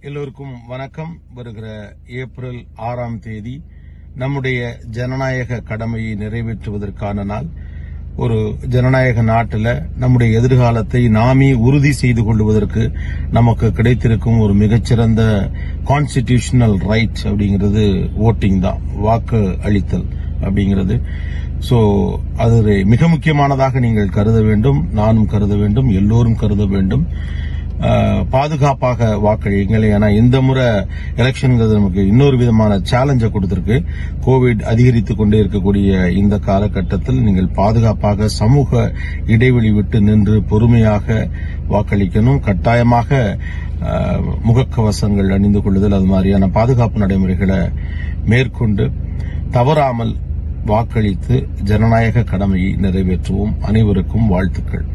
எல்லோருக்கும் வணக்கம் வருகிற ஏப்ரல் ஆறாம் தேதி நம்முடைய ஜனநாயக கடமையை நிறைவேற்றுவதற்கான நாள் ஒரு ஜனநாயக நாட்டில் நம்முடைய எதிர்காலத்தை நாமே உறுதி செய்து கொள்வதற்கு நமக்கு கிடைத்திருக்கும் ஒரு மிகச்சிறந்த கான்ஸ்டிடியூஷனல் ரைட் அப்படிங்கிறது ஓட்டிங் தான் வாக்கு அளித்தல் அப்படிங்கிறது சோ அது மிக முக்கியமானதாக நீங்கள் கருத வேண்டும் நானும் கருத வேண்டும் எல்லோரும் கருத வேண்டும் அஹ், பாதுகாப்பாக வாக்களியுங்கள் ஏன்னா இந்த முறை எலெக்ஷன்ங்கிறது நமக்கு இன்னொரு விதமான சேலஞ்சை கொடுத்திருக்கு கோவிட் அதிகரித்துக் கொண்டே இருக்கக்கூடிய இந்த காலகட்டத்தில் நீங்கள் பாதுகாப்பாக சமூக இடைவெளி விட்டு நின்று பொறுமையாக வாக்களிக்கணும் கட்டாயமாக அஹ், முகக்கவசங்கள் அணிந்து கொள்ளுதல் அது மாதிரியான பாதுகாப்பு நடைமுறைகளை மேற்கொண்டு தவறாமல் வாக்களித்து ஜனநாயக கடமையை நிறைவேற்றுவோம் அனைவருக்கும் வாழ்த்துக்கள்